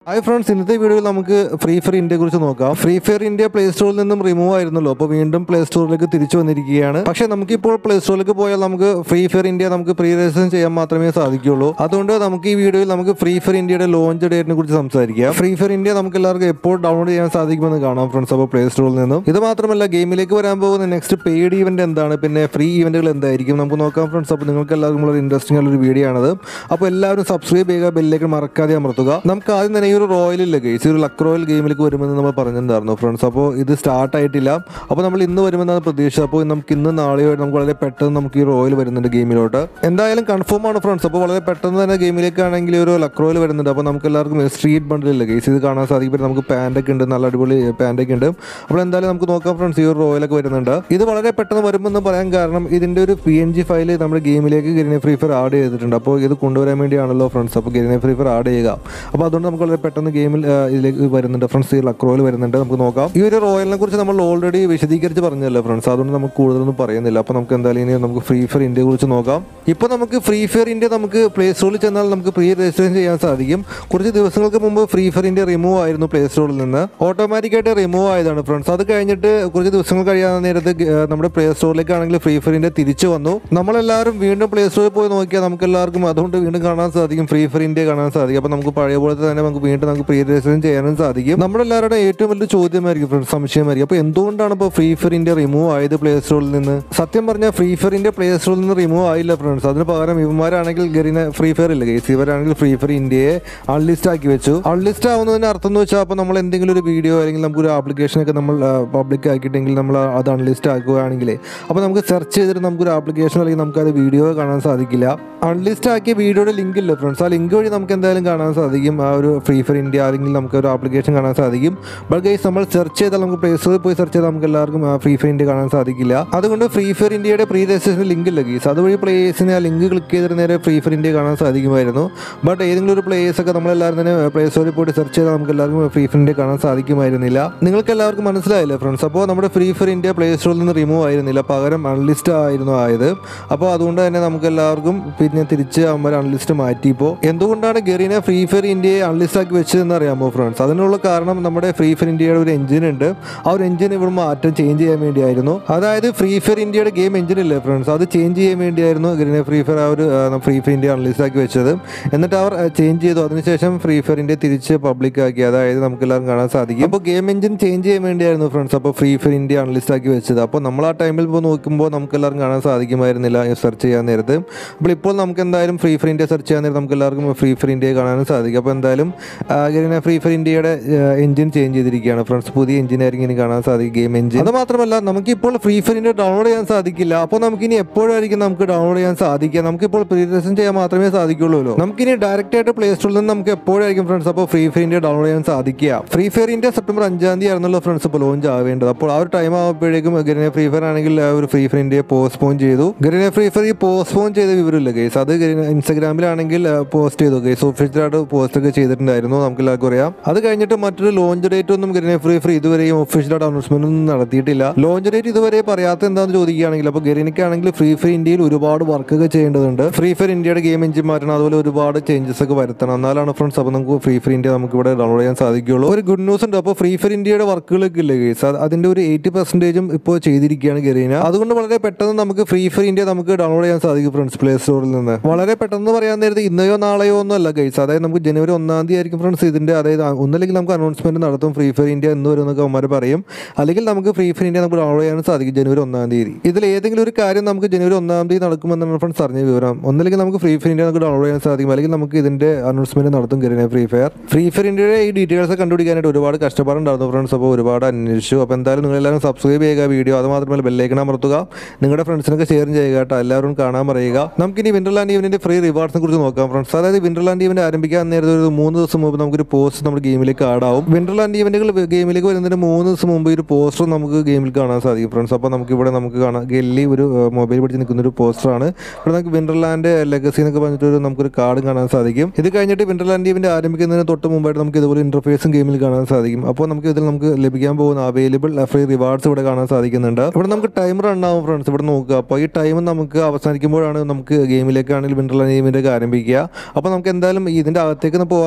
hi friends ഇന്നത്തെ വീഡിയോയിൽ നമുക്ക് ഫ്രീ ഫയർ ഇന്ത്യയെ കുറിച്ച് നോക്കാം ഫ്രീ ഫയർ ഇന്ത്യ പ്ലേ സ്റ്റോറിൽ നിന്നും റിമൂവ് ആയിരുന്നല്ലോ അപ്പോൾ വീണ്ടും പ്ലേ സ്റ്റോറിലേക്ക് തിരിച്ചു വന്നിരിക്കുകയാണ് പക്ഷേ നമുക്കിപ്പോൾ പ്ലേ സ്റ്റോറിലേക്ക് പോയാൽ നമുക്ക് ഫ്രീ ഫയർ ഇന്ത്യ നമുക്ക് പ്രീ രജിസ്റ്റർ ചെയ്യാൻ മാത്രമേ സാധിക്കുകയുള്ളൂ അതുകൊണ്ട് നമുക്ക് ഈ വീഡിയോയിൽ നമുക്ക് ഫ്രീ ഫയർ ഇന്ത്യയുടെ ലോഞ്ച് ഡേറ്റിനെ കുറിച്ച് സംസാരിക്കാം ഫ്രീ ഫയർ ഇന്ത്യ നമുക്ക് എല്ലാവർക്കും എപ്പോൾ ഡൗൺലോഡ് ചെയ്യാൻ സാധിക്കുമെന്ന് കാണാം ഫ്രണ്ട്സ് അപ്പോൾ പ്ലേ സ്റ്റോറിൽ നിന്നും ഇത് മാത്രമല്ല ഗെയിമിലേക്ക് വരാൻ പോകുന്ന നെക്സ്റ്റ് പെയ്ഡ് ഇവന്റ് എന്താണ് പിന്നെ ഫ്രീ ഇവന്റുകൾ എന്തായിരിക്കും നമുക്ക് നോക്കാം ഫ്രണ്ട്സ് അപ്പോൾ നിങ്ങൾക്ക് എല്ലാവർക്കും വളരെ ഇൻട്രസ്റ്റിംഗ് ആയിട്ടുള്ള ഒരു വീഡിയോ ആണത് അപ്പോൾ എല്ലാവരും സബ്സ്ക്രൈബ് ചെയ്യുക ബെല്ലേക്ക് മറക്കാതെ അമർത്തുക നമുക്ക് ആദ്യം തന്നെ ഈ ഒരു റോയൽ ഇല്ല ഗെയ്സ് ഈ ഒരു ലക്ക് റോയൽ ഗെയിമിലേക്ക് വരുമെന്ന് നമ്മൾ പറഞ്ഞിട്ടുണ്ടായിരുന്നു ഫ്രണ്ട്സ് അപ്പോൾ ഇത് സ്റ്റാർട്ട് ആയിട്ടില്ല അപ്പോൾ നമ്മൾ ഇന്ന് വരുമെന്നാണ് പ്രതീക്ഷ അപ്പോൾ നമുക്ക് ഇന്ന് നാളെയോ നമുക്ക് വളരെ പെട്ടെന്ന് നമുക്ക് ഈ റോയൽ വരുന്നുണ്ട് ഗെയിമിലോട്ട് എന്തായാലും കൺഫേം ആണ് ഫ്രണ്ട്സ് അപ്പോൾ വളരെ പെട്ടെന്ന് തന്നെ ഗെയിമിലേക്കാണെങ്കിൽ ഒരു ലക്ക് റോയൽ വരുന്നുണ്ട് അപ്പോൾ നമുക്ക് എല്ലാവർക്കും സ്ട്രീറ്റ് ബണ്ടിലില്ല ഗെയ്സ് ഇത് കാണാൻ സാധിക്കും പിന്നെ നമുക്ക് പാൻറ്റൊക്കെ ഉണ്ട് നല്ല അടിപൊളി പാൻറ്റൊക്കെ ഉണ്ട് അപ്പോൾ എന്തായാലും നമുക്ക് നോക്കാം ഫ്രണ്ട്സ് ഈ ഒരു റോയലൊക്കെ വരുന്നുണ്ട് ഇത് വളരെ പെട്ടെന്ന് വരുമെന്ന് പറയാൻ കാരണം ഇതിൻ്റെ ഒരു പി എൻ ജി ഫയൽ നമ്മുടെ ഗെയിമിലേക്ക് ഗെരിനെ ഫ്രീ ഫയർ ആഡ് ചെയ്തിട്ടുണ്ട് അപ്പോൾ ഇത് കൊണ്ടുവരാൻ വേണ്ടിയാണല്ലോ ഫ്രണ്ട്സ് അപ്പോൾ ഗെരിനെ ഫ്രീ ഫയർ ആഡ് ചെയ്യുക അപ്പോൾ അതുകൊണ്ട് നമുക്ക് വളരെ പെട്ടെന്ന് ഗെയിമിൽ ആ, ഇതിലേക്ക് വരുന്നുണ്ട് ഫ്രണ്ട്സ് ഈ ലക്ക് റോയൽ വരുന്നുണ്ട് നമുക്ക് നോക്കാം ഈ ഒരു റോയലിനെ കുറിച്ച് നമ്മൾ ഓൾറെഡി വിശദീകരിച്ച് പറഞ്ഞല്ലോ ഫ്രണ്ട്സ് അതുകൊണ്ട് നമുക്ക് കൂടുതലൊന്നും പറയുന്നില്ല അപ്പോൾ നമുക്ക് എന്തായാലും ഇനി നമുക്ക് ഫ്രീ ഫയർ ഇന്ത്യയെ കുറിച്ച് നോക്കാം ഇപ്പോൾ നമുക്ക് ഫ്രീ ഫയർ ഇന്ത്യ നമുക്ക് പ്ലേ സ്റ്റോറിൽ ചെന്നാൽ നമുക്ക് പ്രീ രജിസ്ട്രേഷൻ ചെയ്യാൻ സാധിക്കും കുറച്ച് ദിവസങ്ങൾക്ക് മുമ്പ് ഫ്രീ ഫയർ ഇന്ത്യ റിമൂവ് ആയിരുന്നു പ്ലേ സ്റ്റോറിൽ നിന്ന് ഓട്ടോമാറ്റിക്കായിട്ട് റിമൂവ് ആയതാണ് ഫ്രണ്ട്സ് അത് കഴിഞ്ഞിട്ട് കുറച്ച് ദിവസങ്ങൾ കഴിയാൻ നേരത്ത് ഗ- ആ, നമ്മുടെ പ്ലേ സ്റ്റോറിലേക്കാണെങ്കിൽ ഫ്രീ ഫയർ ഇന്ത്യ തിരിച്ചു വന്നു നമ്മളെല്ലാവരും വീണ്ടും പ്ലേ സ്റ്റോറിൽ പോയി നോക്കിയാൽ നമുക്ക് എല്ലാവർക്കും അതുകൊണ്ട് വീണ്ടും കാണാൻ സാധിക്കും ഫ്രീ ഫയർ ഇന്ത്യ കാണാൻ സാധിക്കും അപ്പോൾ നമുക്ക് പഴയ പോലത്തെ തന്നെ നമുക്ക് വീണ്ടും നമുക്ക് പ്രീ രജിസ്ട്രേഷൻ ചെയ്യാനും സാധിക്കും നമ്മളെല്ലാവരുടെ ഏറ്റവും വലിയ ചോദ്യമായിരിക്കും ഫ്രണ്ട്സ് സംശയമായിരിക്കും അപ്പോൾ എന്തുകൊണ്ടാണ് ഇപ്പോൾ ഫ്രീ ഫയർ ഇന്ത്യ റിമൂവ് ആയത് പ്ലേ സ്റ്റോറിൽ നിന്ന് സത്യം പറഞ്ഞാൽ ഫ്രീ ഫയർ ഇന്ത്യ പ്ലേ സ്റ്റോറിൽ നിന്ന് റിമൂവ് ആയില്ല ഫ്രണ്ട്സ് അതിന് പകരം ഇവന്മാരാണെങ്കിൽ ഗരീന ഫ്രീ ഫയർ ഇല്ല ഗേസ് ഇവരാണെങ്കിൽ ഫ്രീ ഫയർ ഇന്ത്യയെ അൺലിസ്റ്റ് ആക്കി വെച്ചു അൺലിസ്റ്റ് ആവുന്നതിന് അർത്ഥം എന്ന് വെച്ചാൽ അപ്പോൾ നമ്മൾ എന്തെങ്കിലും ഒരു വീഡിയോ അല്ലെങ്കിൽ നമുക്കൊരു ആപ്ലിക്കേഷനൊക്കെ നമ്മൾ പബ്ലിക് ആക്കിയിട്ടെങ്കിൽ നമ്മൾ അത് അൺലിസ്റ്റ് ആക്കുകയാണെങ്കിൽ അപ്പോൾ നമുക്ക് സെർച്ച് ചെയ്തിട്ട് നമുക്കൊരു ആപ്ലിക്കേഷൻ അല്ലെങ്കിൽ നമുക്ക് അത് വീഡിയോ കാണാൻ സാധിക്കില്ല അൺലിസ്റ്റ് ആക്കിയ വീഡിയോയുടെ ലിങ്ക് ഇല്ല ഫ്രണ്ട്സ് ആ ലിങ്ക് വഴി നമുക്ക് എന്തായാലും കാണാൻ സാധിക്കും ആ ഒരു ഫ്രീ ഫയർ ഇന്ത്യ അല്ലെങ്കിൽ നമുക്ക് ഒരു ആപ്ലിക്കേഷൻ കാണാൻ സാധിക്കും ബട്ട് ഗൈസ് നമ്മൾ സെർച്ച് ചെയ്താൽ നമുക്ക് പ്ലേ സ്റ്റോറിൽ പോയി സെർച്ച് ചെയ്താൽ നമുക്ക് എല്ലാവർക്കും ഫ്രീ ഫയർ ഇന്ത്യ കാണാൻ സാധിക്കില്ല അതുകൊണ്ട് ഫ്രീ ഫയർ ഇന്ത്യയുടെ പ്രീ രജിസ്ട്രേഷൻ ലിങ്ക് ഇല്ല ഗീസ് അതുവഴി പ്ലേയേഴ്സിന് ആ ലിങ്ക് ക്ലിക്ക് ചെയ്തിട്ട് നേരെ ഫ്രീ ഫയർ ഇന്ത്യ കാണാൻ സാധിക്കുമായിരുന്നു ബട്ട് ഏതെങ്കിലും ഒരു പ്ലേയേഴ്സ് ഒക്കെ നമ്മളെല്ലാവരും തന്നെ പ്ലേ സ്റ്റോറിൽ പോയിട്ട് സെർച്ച് ചെയ്താൽ നമുക്ക് എല്ലാവർക്കും ഫ്രീ ഫയർ ഇന്ത്യ കാണാൻ സാധിക്കുമായിരുന്നില്ല നിങ്ങൾക്ക് എല്ലാവർക്കും മനസ്സിലായില്ലേ ഫ്രണ്ട്സ് അപ്പോൾ നമ്മുടെ ഫ്രീ ഫയർ ഇന്ത്യ പ്ലേ സ്റ്റോറിൽ നിന്ന് റിമൂവ് ആയിരുന്നില്ല പകരം അൺലിസ്റ്റ് ആയിരുന്നു ആയത് അപ്പോൾ അതുകൊണ്ട് തന്നെ നമുക്ക് എല്ലാവർക്കും പിന്നെ തിരിച്ച് അവർ അൺലിസ്റ്റ് മാറ്റിയപ്പോൾ എന്തുകൊണ്ടാണ് ഗെറീനെ ഫ്രീ ഫയർ ഇന്ത്യയെ അൺലിസ്റ്റ് ആക്കി വെച്ചതെന്ന് അറിയാമോ ഫ്രണ്ട്സ് അതിനുള്ള കാരണം നമ്മുടെ ഫ്രീ ഫയർ ഇന്ത്യയുടെ ഒരു എഞ്ചിൻ ഉണ്ട് ആ ഒരു എഞ്ചിൻ ഇവിടെ മാറ്റം ചേഞ്ച് ചെയ്യാൻ വേണ്ടിയായിരുന്നു അതായത് ഫ്രീ ഫയർ ഇന്ത്യയുടെ ഗെയിം എഞ്ചിൻ ഇല്ലേ ഫ്രണ്ട്സ് അത് ചേഞ്ച് ചെയ്യാൻ വേണ്ടിയായിരുന്നു ഗെറീനെ ഫ്രീ ഫയർ ആ ഒരു ഫ്രീ ഫയർ ഇന്ത്യ അൺലിസ്റ്റ് ആക്കി വെച്ചത് എന്നിട്ട് അവർ ചേഞ്ച് ചെയ്തു അതിനുശേഷം ഫ്രീ ഫയർ ഇന്ത്യ തിരിച്ച് പബ്ലിക് ആക്കി അതായത് നമുക്ക് എല്ലാവരും കാണാൻ സാധിക്കും അപ്പോൾ ഗെയിം എഞ്ചിൻ ചേഞ്ച് ചെയ്യാൻ വേണ്ടിയായിരുന്നു ഫ്രണ്ട്സ് അപ്പോൾ ഫ്രീ ഫയർ ഇന്ത്യ അൺലിസ്റ്റ് ആക്കി വെച്ചത് അപ്പോൾ നമ്മൾ ആ ടൈമിൽ പോയി നോക്കുമ്പോൾ നമുക്ക് എല്ലാവർക്കും കാണാൻ സാധിക്കുമായിരുന്നില്ല സെർച്ച് ചെയ്യാൻ നേരത്ത് അപ്പോൾ ഇപ്പോൾ നമുക്ക് എന്തായാലും ഫ്രീ ഫയർ ഇന്ത്യ സെർച്ച് ചെയ്യാൻ നേരത്ത് നമുക്ക് എല്ലാവർക്കും ഫ്രീ ഫയർ ഇന്ത്യയെ കാണാനും സാധിക്കും അപ്പോൾ എന്തായാലും ഇങ്ങനെ ഫ്രീ ഫയർ ഇന്ത്യയുടെ എഞ്ചിൻ ചേഞ്ച് ചെയ്തിരിക്കുകയാണ് ഫ്രണ്ട്സ് പുതിയ എഞ്ചിൻ ആയിരിക്കും ഇനി കാണാൻ സാധിക്കും ഗെയിം എഞ്ചിൻ അത് മാത്രമല്ല നമുക്കിപ്പോൾ ഫ്രീ ഫയർ ഇന്ത്യ ഡൗൺലോഡ് ചെയ്യാൻ സാധിക്കില്ല അപ്പോൾ നമുക്കിനി എപ്പോഴായിരിക്കും നമുക്ക് ഡൗൺലോഡ് ചെയ്യാൻ സാധിക്കുക നമുക്കിപ്പോൾ പ്രീ രജിസ്റ്റർ ചെയ്യാൻ മാത്രമേ സാധിക്കുള്ളൂ നമുക്കിനി ഡയറക്റ്റ് ആയിട്ട് പ്ലേ സ്റ്റോറിൽ നിന്ന് നമുക്ക് എപ്പോഴായിരിക്കും ഫ്രണ്ട്സ് അപ്പോൾ ഫ്രീ ഫയർ ഇന്ത്യ ഡൗൺലോഡ് ചെയ്യാൻ സാധിക്കുക ഫ്രീ ഫയർ ഇന്ത്യ സെപ്റ്റംബർ അഞ്ചാം തീയതി ആയിരുന്നല്ലോ ഫ്രണ്ട്സ് ഇപ്പോൾ ലോഞ്ച് ആവേണ്ടത് അപ്പോൾ ആ ഒരു ടൈം ആകുമ്പോഴേക്കും ഗരിനെ ഫ്രീ ഫയർ ആണെങ്കിൽ ആ ഒരു ഫ്രീ ഫയർ ഇന്ത്യയെ പോസ്റ്റ്പോൺ ചെയ്തു ഗരിനെ ഫ്രീ ഫയർ ഈ പോസ്റ്റ്പോൺ ചെയ്ത വിവരമില്ല ഗൈസ് അത് ഗരീന- ഇൻസ്റ്റാഗ്രാമിലാണെങ്കിൽ പോസ്റ്റ് ചെയ്തു ഗൈസ് ഒഫീഷ്യലായിട്ട് പോസ്റ്റ് ഒക്കെ ചെയ്തിട്ടുണ്ടായിരുന്നു നമുക്ക് എല്ലാവർക്കും അറിയാം അത് കഴിഞ്ഞിട്ട് മറ്റൊരു ലോഞ്ച് ഡേറ്റ് ഒന്നും ഗരിനെ ഫ്രീ ഫയർ ഇതുവരെയും ഒഫീഷ്യലായിട്ട് അനൗൺസ്മെന്റ് ഒന്നും നടത്തിയിട്ടില്ല ലോഞ്ച് ഡേറ്റ് ഇതുവരെ പറയാത്ത എന്താണെന്ന് ചോദിക്കുകയാണെങ്കിൽ അപ്പോൾ ഗരീനയ്ക്കാണെങ്കിൽ ഫ്രീ ഫയർ ഇന്ത്യയിൽ ഒരുപാട് വർക്കൊക്കെ ചെയ്യേണ്ടതുണ്ട് ഫ്രീ ഫയർ ഇന്ത്യയുടെ ഗെയിം എഞ്ചിൻ മാറ്റണം അതുപോലെ ഒരുപാട് ചേഞ്ചസ് ഒക്കെ വരുത്തണം എന്നാലാണ് ഫ്രണ്ട്സ് അപ്പോൾ നമുക്ക് ഫ്രീ ഫയർ ഇന്ത്യ നമുക്ക് ഇവിടെ ഡൗൺലോഡ് ചെയ്യാൻ സാധിക്കുകയുള്ളൂ ഒരു ഗുഡ് ന്യൂസ് ഉണ്ട് അപ്പോൾ ഫ്രീ ഫയർ ഇന്ത്യയുടെ വർക്കുകളൊക്കെ ഇല്ലേ ഗൈസ് അതിന്റെ ഒരു എയ്റ്റി പെർസെന്റേജും ഇപ്പോൾ ചെയ്തിരിക്കുകയാണ് ഗരീന അതുകൊണ്ട് വളരെ പെട്ടെന്ന് നമുക്ക് ഫ്രീ ഫയർ ഇന്ത്യ നമുക്ക് ഡൗൺലോഡ് ചെയ്യാൻ സാധിക്കും ഫ്രണ്ട്സ് പ്ലേ സ്റ്റോറിൽ നിന്ന് വളരെ പെട്ടെന്ന് പറയാൻ നേരത്തെ ഇന്നയോ നാളെയോ ഒന്നും അല്ല ഗൈസ് അതായത് നമുക്ക് ജനുവരി ഒന്നാം തീയതി ആയിരിക്കും ഫ്രണ്ട്സ് ഇതിന്റെ അതായത് ഒന്നല്ലെങ്കിൽ നമുക്ക് അനൗൺസ്മെന്റ് നടത്തും ഫ്രീ ഫയർ ഇന്ത്യ എന്ന് വരും എന്നൊക്കെ അവന്മാർ പറയും അല്ലെങ്കിൽ നമുക്ക് ഫ്രീ ഫയർ ഇന്ത്യ നമുക്ക് ഡൗൺലോഡ് ചെയ്യാൻ സാധിക്കും ജനുവരി ഒന്നാം തീയതി ഇതിൽ ഏതെങ്കിലും ഒരു കാര്യം നമുക്ക് ജനുവരി ഒന്നാം തീയതി നടക്കുമെന്നാണ് ഫ്രണ്ട്സ് അറിഞ്ഞ വിവരം ഒന്നല്ലെങ്കിൽ നമുക്ക് ഫ്രീ ഫയർ ഇന്ത്യ നമുക്ക് ഡൗൺലോഡ് ചെയ്യാൻ സാധിക്കും അല്ലെങ്കിൽ നമുക്ക് ഇതിന്റെ അനൗൺസ്മെന്റ് നടത്തും കരുതിയ ഫ്രീ ഫയർ ഫ്രീ ഫയർ ഇന്ത്യയുടെ ഈ ഡീറ്റെയിൽസ് കണ്ടുപിടിക്കാനായിട്ട് ഒരുപാട് കഷ്ടപ്പാടുണ്ടായിരുന്നു ഫ്രണ്ട്സ് അപ്പോൾ ഒരുപാട് അന്വേഷിച്ചു അപ്പോൾ എന്തായാലും നിങ്ങൾ എല്ലാവരും സബ്സ്ക്രൈബ് ചെയ്യുക വീഡിയോ അത് മാത്രമല്ല ബെല്ലൈക്കൺ അമർത്തുക നിങ്ങളുടെ ഫ്രണ്ട്സിനൊക്കെ ഷെയർ ചെയ്യുക കേട്ടോ എല്ലാവരും കാണാൻ പറയുക നമുക്കിനി വിന്റർലാൻഡ് ഈവനിന്റെ ഫ്രീ റിവാർഡ്സിനെ കുറിച്ച് നോക്കാം ഫ്രണ്ട്സ് അതായത് വിന്റർലാൻഡ് ഈവന്റ് ആരംഭിക്കാൻ നേരത്തെ ഒരു മൂന്ന് ദിവസം മുമ്പ് നമുക്കൊരു പോസ്റ്റ് നമ്മുടെ ഗെയിമിലേക്ക് ആഡ് ആവും വിന്റർലാൻഡ് ഈവന്റുകൾ ഗെയിമിലേക്ക് വരുന്നതിന് മൂന്ന് ദിവസം മുമ്പ് ഈ ഒരു പോസ്റ്റർ നമുക്ക് ഗെയിമിൽ കാണാൻ സാധിക്കും ഫ്രണ്ട്സ് അപ്പോൾ നമുക്ക് ഇവിടെ നമുക്ക് കാണാം ഗെല്ലി ഒരു മൊബൈൽ പിടിച്ച് നിൽക്കുന്ന ഒരു പോസ്റ്ററാണ് ഇവിടെ നമുക്ക് വിന്റർലാൻഡ് ലെഗസി എന്നൊക്കെ പറഞ്ഞിട്ട് ഒരു നമുക്കൊരു കാർഡ് കാണാൻ സാധിക്കും ഇത് കഴിഞ്ഞിട്ട് വിന്റർലാൻഡ് ഈവന്റ് ആരംഭിക്കുന്നതിന് തൊട്ട് മുമ്പായിട്ട് നമുക്ക് ഇതുപോലെ ഇന്റർഫേസും ഗെയിമിൽ കാണാൻ സാധിക്കും അപ്പോൾ നമുക്ക് ഇതിൽ നമുക്ക് ലഭിക്കാൻ പോകുന്ന അവൈലബിൾ ഫ്രീ റിവാർഡ്സ് ഇവിടെ കാണാൻ സാധിക്കുന്നുണ്ട് ഇവിടെ നമുക്ക് ടൈം റൺ ആവും ഫ്രണ്ട്സ് ഇവിടെ നോക്കുക അപ്പോൾ ഈ ടൈം നമുക്ക് അവസാനിക്കുമ്പോഴാണ് നമുക്ക് ഗെയിമിലേക്കാണെങ്കിൽ വിന്റർലാൻഡ് ഈവന്റ് ഒക്കെ ആരംഭിക്കുക അപ്പോൾ നമുക്ക് എന്തായാലും ഇതിന്റെ അകത്തേക്ക് പോകാൻ നേരത്തുള്ള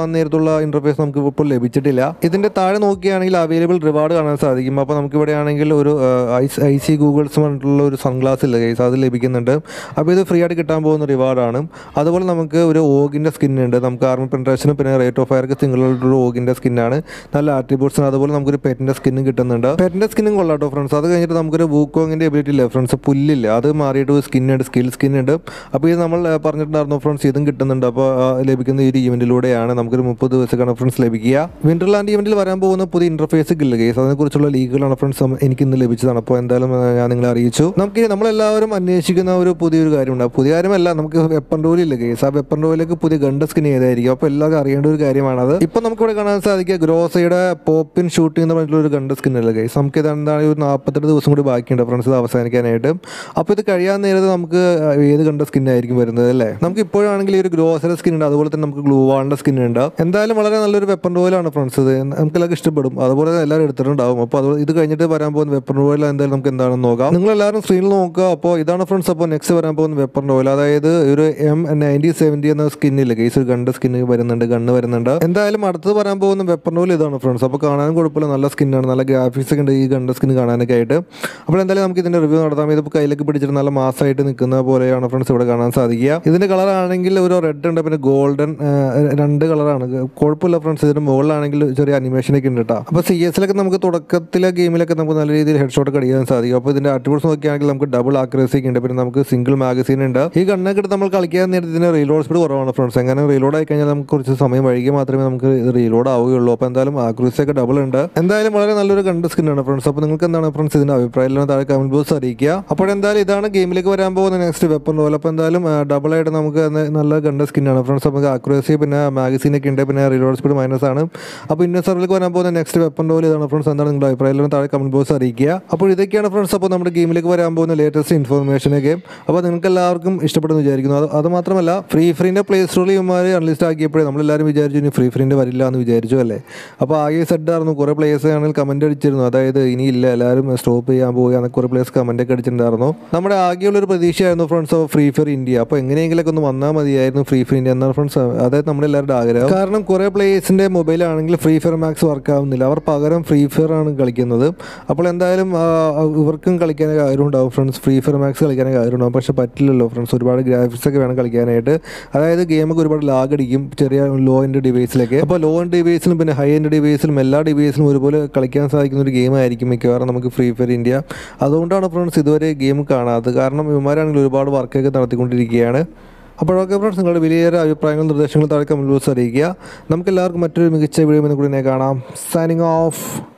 രീതിയിലുള്ള ഇന്റർഫേസ് നമുക്ക് ഇപ്പോൾ ലഭിച്ചിട്ടില്ല ഇതിന്റെ താഴെ നോക്കുകയാണെങ്കിൽ അവൈലബിൾ റിവാർഡ് കാണാൻ സാധിക്കും അപ്പോൾ നമുക്ക് ഇവിടെ ആണെങ്കിൽ ഒരു ഐ സി ഗൂഗിൾസ് പറഞ്ഞിട്ടുള്ള ഒരു സൺഗ്ലാസ് ഇല്ല കേസ് അത് ലഭിക്കുന്നുണ്ട് അപ്പോൾ ഇത് ഫ്രീ ആയിട്ട് കിട്ടാൻ പോകുന്ന റിവാർഡാണ് അതുപോലെ നമുക്ക് ഒരു ഓഗിൻ്റെ സ്കിന്നുണ്ട് നമുക്ക് ആർമി പെൻട്രേഷനും പിന്നെ റേറ്റ് ഓഫ് ഫയർക്ക് സിംഗിളുള്ള ഓഗിൻ്റെ സ്കിന്നാണ് നല്ല ആട്രിബ്യൂട്ട്സിന് അതുപോലെ നമുക്കൊരു പെറ്റിൻ്റെ സ്കിന്നും കിട്ടുന്നുണ്ട് പെറ്റിൻ്റെ സ്കിന്നും കൊള്ളാട്ടോ ഫ്രണ്ട്സ് അത് കഴിഞ്ഞിട്ട് നമുക്കൊരു വൂക്കോങ്ങിൻ്റെ എബിലിറ്റി ഇല്ല ഫ്രണ്ട്സ് പുല്ലില്ല അത് മാറിയിട്ട് ഒരു സ്കിന്നുണ്ട് സ്കിൽ സ്കിന്നുണ്ട് അപ്പോൾ ഇത് നമ്മൾ ആ, പറഞ്ഞിട്ടുണ്ടായിരുന്നു ഫ്രണ്ട്സ് ഇതും കിട്ടുന്നുണ്ട് അപ്പോൾ ആ, ലഭിക്കുന്ന ഈ ഒരു ഈവെൻറ്റിലൂടെയാണ് നമുക്കൊരു മുപ്പത് ദിവസക്കാണ് ഫ്രണ്ട്സ് ലഭിക്കുക വിന്റർലാൻഡ് ഈവെൻറ്റിൽ വരാൻ പോകുന്ന പുതിയ ഇന്റർഫേസ് ഇല്ല കേസ് അതിനെക്കുറിച്ചുള്ള ലീഗുകളാണ് ഫ്രണ്ട്സ് എനിക്ക് ഇന്ന് ലഭിച്ചതാണ് അപ്പോൾ എന്തായാലും ആ, ഞാൻ നിങ്ങളെ അറിയിച്ചു നമുക്ക് ഇനി നമ്മളെല്ലാവരും അന്വേഷിക്കുന്ന ഒരു പുതിയൊരു കാര്യമുണ്ട് ആ പുതിയ കാര്യമല്ല നമുക്ക് വെപ്പൺ റോയിൽ ഇല്ല കേസ് ആ വെപ്പൺ റോയിലേക്ക് പുതിയ ഗണ്ട സ്കിൻ ഏതായിരിക്കും അപ്പോൾ എല്ലാവർക്കും അറിയേണ്ട ഒരു കാര്യമാണത് ഇപ്പോൾ നമുക്കിവിടെ കാണാൻ സാധിക്കുക ഗ്രോസയുടെ പോപ്പിൻ ഷൂട്ടിംഗ് എന്ന് പറഞ്ഞിട്ടുള്ള ഒരു ഗണ്ട സ്കിൻ അല്ല കേസ് നമുക്ക് ഇത് എന്താണ് ഒരു നാൽപ്പത്തെട്ട് ദിവസം കൂടി ബാക്കിയുണ്ട് ഫ്രണ്ട്സ് ഇത് അവസാനിക്കാനായിട്ട് അപ്പോൾ ഇത് കഴിയാൻ നേരത്ത് നമുക്ക് ഏത് കണ്ട സ്കിൻ ആയിരിക്കും വരുന്നത് അല്ലേ നമുക്ക് ഇപ്പോഴാണെങ്കിൽ ഈ ഒരു ഗ്രോസറി സ്കിൻ ഉണ്ട് അതുപോലെ തന്നെ നമുക്ക് ഗ്ലൂവാളിൻ്റെ സ്കിൻ ഉണ്ട് എന്തായാലും വളരെ നല്ലൊരു വെപ്പൺ റോയിലാണ് ഫ്രണ്ട്സ് ഇത് നമുക്ക് എല്ലാവർക്കും ഇഷ്ടപ്പെടും അതുപോലെ തന്നെ എല്ലാവരും എടുത്തിട്ടുണ്ടാവും അപ്പോൾ അത് ഇത് കഴിഞ്ഞിട്ട് വരാൻ പോകുന്ന വെപ്പൺ റോയിൽ എന്തായാലും നമുക്ക് എന്താണെന്ന് നോക്കാം നിങ്ങൾ എല്ലാവരും സ്ക്രീനിൽ നോക്കുക അപ്പോൾ ഇതാണ് ഫ്രണ്ട്സ് അപ്പോൾ നെക്സ്റ്റ് വരാൻ പോകുന്ന വെപ്പൺ റോയിൽ അതായത് ഒരു എം നയൻറ്റി സെവൻറ്റി എന്ന സ്കിന്നില്ല കേസ് ഒരു ഗണ്ട് സ്കിന്ന് വരുന്നുണ്ട് ഗണ്ണ് വരുന്നുണ്ട് എന്തായാലും അടുത്തത് വരാൻ പോകുന്ന വെപ്പൺ റോയിൽ ഇതാണ് ഫ്രണ്ട്സ് അപ്പോൾ കാണാനും കുഴപ്പമില്ല നല്ല സ്കിന്നാണ് നല്ല ഗ്രാഫിക്സ് ഒക്കെ ഉണ്ട് ഈ ഗണ്ട് സ്കിൻ കാണാനൊക്കെ ആയിട്ട് അപ്പോൾ എന്തായാലും നമുക്ക് ഇതിന്റെ റിവ്യൂ നടത്താം ഇതിപ്പോൾ കയ്യിലേക്ക് പിടിച്ചിട്ട് നല്ല മാസമായിട്ട് നിൽക്കുന്ന പോലെയാണ് ഫ്രണ്ട്സ് ഇവിടെ കാണാൻ സാധിക്കുക ഇതിന്റെ കളർ ആണെങ്കിൽ ഒരു റെഡ് ഉണ്ട് പിന്നെ ഗോൾഡൻ രണ്ട് കളറാണ് കുഴപ്പമില്ല ഫ്രണ്ട്സ് ഇതിന്റെ മുകളിലാണെങ്കിൽ ചെറിയ അനിമേഷൻ ഒക്കെ ഉണ്ട് കേട്ടോ അപ്പോൾ സി എസിലൊക്കെ നമുക്ക് തുടക്കത്തിലെ ഗെയിമിലൊക്കെ നമുക്ക് നല്ല രീതിയിൽ ഹെഡ് ഷോട്ട് അടിക്കാൻ സാധിക്കും അപ്പോൾ ഇതിന്റെ അട്രിബ്യൂട്ട്സ് നോക്കുകയാണെങ്കിൽ നമുക്ക് ഡബിൾ ആക്രസി ഒക്കെ ഉണ്ട് പിന്നെ നമുക്ക് സിംഗിൾ മാഗസീൻ ഉണ്ട് ഈ ഗണ്ണൊക്കെ എടുത്ത് നമ്മൾ കളിക്കാൻ നേരത്തെ ഇതിന് റീലോഡ് സ്പീഡ് കുറവാണ് ഫ്രണ്ട്സ് എങ്ങനെ റീലോഡ് ആയി കഴിഞ്ഞാൽ നമുക്ക് കുറച്ച് സമയം വൈകി മാത്രമേ നമുക്ക് ഇത് റീലോഡ് ആവുകയുള്ളൂ അപ്പോൾ എന്തായാലും ആക്രസി ഒക്കെ ഡബിൾ ഉണ്ട് എന്തായാലും വളരെ നല്ലൊരു കണ്ട് സ്കിന്നാണ് ഫ്രണ്ട്സ് അപ്പോൾ നിങ്ങൾക്ക് എന്താണ് ഫ്രണ്ട്സ് ഇതിന്റെ അഭിപ്രായം എല്ലാം താഴെ കമന്റ് ബോക്സ് അറിയിക്കുക അപ്പോൾ എന്തായാലും ഇതാണ് ഗെയിമിലേക്ക് വരാൻ പോകുന്ന നെക്സ്റ്റ് വെപ്പൺ റോൾ അപ്പോൾ എന്തായാലും ഡബിൾ ആയിട്ട് നമുക്ക് ന- നല്ല കണ്ട സ്കിന്നാണ് ഫ്രണ്ട്സ് നമുക്ക് ആക്യുറസി പിന്നെ മാഗസീൻ ഒക്കെ ഉണ്ട് പിന്നെ റീലോഡ് സ്പീഡ് മൈനസ് ആണ് അപ്പോൾ ഇന്ന സർവിലേക്ക് വരാൻ പോകുന്ന നെക്സ്റ്റ് വെപ്പൺ റോൾ ഇതാണ് ഫ്രണ്ട്സ് എന്താണ് നിങ്ങളുടെ അഭിപ്രായം എല്ലാം താഴെ കമന്റ് ബോക്സ് അറിയിക്കുക അപ്പോൾ ഇതൊക്കെയാണ് ഫ്രണ്ട്സ് അപ്പോൾ നമ്മുടെ ഗെയിമിലേക്ക് വരാൻ പോകുന്ന ലേറ്റസ്റ്റ് ഇൻഫോർമേഷൻ ഒക്കെ അപ്പോൾ നിങ്ങൾക്ക് എല്ലാവർക്കും ഇഷ്ടപ്പെടുന്നു വിചാരിക്കുന്നു അത് അത് മാത്രമല്ല ഫ്രീ ഫ്രീൻ്റെ പ്ലേ സ്റ്റോറിൽ ഇവന്മാർ അൺലിസ്റ്റ് ആക്കിയപ്പോഴേ നമ്മളെല്ലാവരും വിചാരിച്ചു ഇനി ഫ്രീ ഫ്രീൻ്റെ വരില്ല എന്ന് വിചാരിച്ചു അല്ലേ അപ്പോൾ ആകെ സെഡ് ആയിരുന്നു കുറേ പ്ലേയേഴ്സ് ആണെങ്കിൽ കമൻറ്റ് അടിച്ചിരുന്നു അതായത് ഇനിയില്ല എല്ലാവരും സ്റ്റോപ്പ് ചെയ്യാൻ പോകുക എന്നൊക്കെ കുറേ പ്ലേയേഴ്സ് കമൻ്റ് ഒക്കെ അടിച്ചിട്ടുണ്ടായിരുന്നു നമ്മുടെ ആകെയുള്ള ഒരു പ്രതീക്ഷയായിരുന്നു friends of Free Fire India അപ്പോൾ എങ്ങനെയെങ്കിലൊക്കെ ഒന്ന് വന്നാൽ മതിയായിരുന്നു ഫ്രീ ഫയർ ഇന്ത്യ എന്നാണ് ഫ്രണ്ട്സ് അതായത് നമ്മുടെ എല്ലാവരുടെ ആഗ്രഹം കാരണം കുറേ പ്ലേയേഴ്സിൻ്റെ മൊബൈലാണെങ്കിൽ ഫ്രീ ഫയർ മാക്സ് വർക്ക് ആവുന്നില്ല അവർ പകരം ഫ്രീ ഫയർ ആണ് കളിക്കുന്നത് അപ്പോൾ എന്തായാലും ആ, ഇവർക്കും കളിക്കാൻ ആഗ്രഹം ഉണ്ടാവും ഫ്രണ്ട്സ് ഫ്രീ ഫയർ മാക്സ് കളിക്കാൻ ആഗ്രഹം ഉണ്ടാവും പക്ഷേ പറ്റില്ലല്ലോ ഫ്രണ്ട്സ് ഒരുപാട് ഗ്രാഫിക്സ് ഒക്കെ വേണം കളിക്കാനായിട്ട് അതായത് ഗെയിമൊക്കെ ഒരുപാട് ലാഗ് അടിക്കും ചെറിയ ലോ എൻഡ് ഡിവൈസിലൊക്കെ അപ്പോൾ ലോ എൻഡ് ഡിവൈസിലും പിന്നെ ഹൈ എൻഡ് ഡിവൈസിലും എല്ലാ ഡിവൈസിലും ഒരുപോലെ കളിക്കാൻ സാധിക്കുന്ന ഒരു ഗെയിം ആയിരിക്കും മിക്കവാറും നമുക്ക് ഫ്രീ ഫയർ ഇന്ത്യ അതുകൊണ്ടാണ് ഫ്രണ്ട്സ് ഇതുവരെ ഗെയിം കാണാത്തത് കാരണം ഇവന്മാരാണെങ്കിൽ ഒരുപാട് വർക്കൊക്കെ നടത്തിക്കൊണ്ടിരിക്കുകയാണ് അപ്പോഴൊക്കെ ഫ്രണ്ട്സ് നിങ്ങളുടെ വലിയൊരു അഭിപ്രായങ്ങളും നിർദ്ദേശങ്ങളും താഴെ കമന്റ് ബോക്സ് അറിയിക്കുക നമുക്ക് എല്ലാവർക്കും മറ്റൊരു മികച്ച വീഡിയോ കൂടി കാണാം സൈനിങ് ഓഫ്